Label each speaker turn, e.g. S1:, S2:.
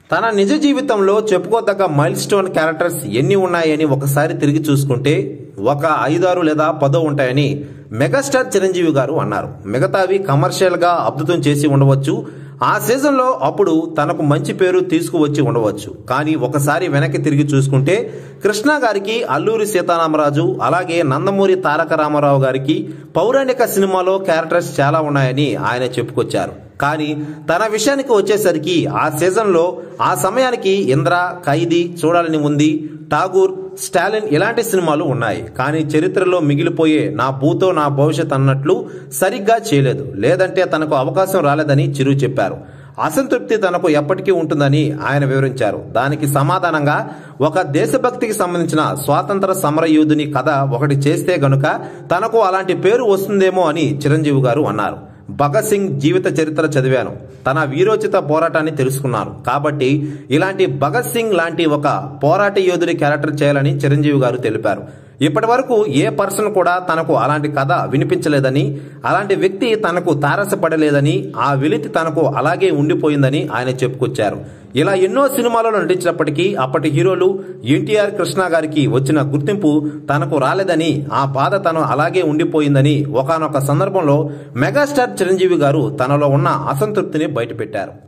S1: తన నిజ జీవితంలో చెప్పుకోదగ్గ మైల్ స్టోన్ క్యారెక్టర్స్ ఎన్ని ఉన్నాయని ఒకసారి తిరిగి చూసుకుంటే ఒక ఐదారు లేదా పదో ఉంటాయని మెగాస్టార్ చిరంజీవి గారు అన్నారు మిగతావి కమర్షియల్ గా అద్భుతం చేసి ఉండవచ్చు ఆ సీజన్లో అప్పుడు తనకు మంచి పేరు తీసుకువచ్చి ఉండవచ్చు కానీ ఒకసారి వెనక్కి తిరిగి చూసుకుంటే కృష్ణ గారికి అల్లూరి సీతారామరాజు అలాగే నందమూరి తారక రామారావు గారికి పౌరాణిక సినిమాలో క్యారెక్టర్స్ చాలా ఉన్నాయని ఆయన చెప్పుకొచ్చారు కానీ తన విషయానికి వచ్చేసరికి ఆ సీజన్లో ఆ సమయానికి ఇంద్ర ఖైదీ చూడాలని ఉంది ఠాగూర్ స్టాలిన్ ఇలాంటి సినిమాలు ఉన్నాయి కానీ చరిత్రలో మిగిలిపోయే నా భూతో నా భవిష్యత్ అన్నట్లు సరిగ్గా చేయలేదు లేదంటే తనకు అవకాశం రాలేదని చిరు చెప్పారు అసంతృప్తి తనకు ఎప్పటికీ ఉంటుందని ఆయన వివరించారు దానికి సమాధానంగా ఒక దేశభక్తికి సంబంధించిన స్వాతంత్ర సమర యోధుని కథ ఒకటి చేస్తే గనుక తనకు అలాంటి పేరు వస్తుందేమో అని చిరంజీవి గారు అన్నారు భగత్ సింగ్ జీవిత చరిత్ర చదివాను తన వీరోచిత పోరాటాన్ని తెలుసుకున్నాను కాబట్టి ఇలాంటి భగత్ సింగ్ లాంటి ఒక పోరాట యోధుడి క్యారెక్టర్ చేయాలని చిరంజీవి గారు తెలిపారు ఇప్పటి వరకు ఏ పర్సన్ కూడా తనకు అలాంటి కథ వినిపించలేదని అలాంటి వ్యక్తి తనకు తారసపడలేదని ఆ వెలితి తనకు అలాగే ఉండిపోయిందని ఆయన చెప్పుకొచ్చారు ఇలా ఎన్నో సినిమాలలో నటించినప్పటికీ అప్పటి హీరోలు ఎన్టీఆర్ కృష్ణ గారికి వచ్చిన గుర్తింపు తనకు రాలేదని ఆ బాధ తను అలాగే ఉండిపోయిందని ఒకనొక సందర్భంలో మెగాస్టార్ చిరంజీవి గారు తనలో ఉన్న అసంతృప్తిని బయటపెట్టారు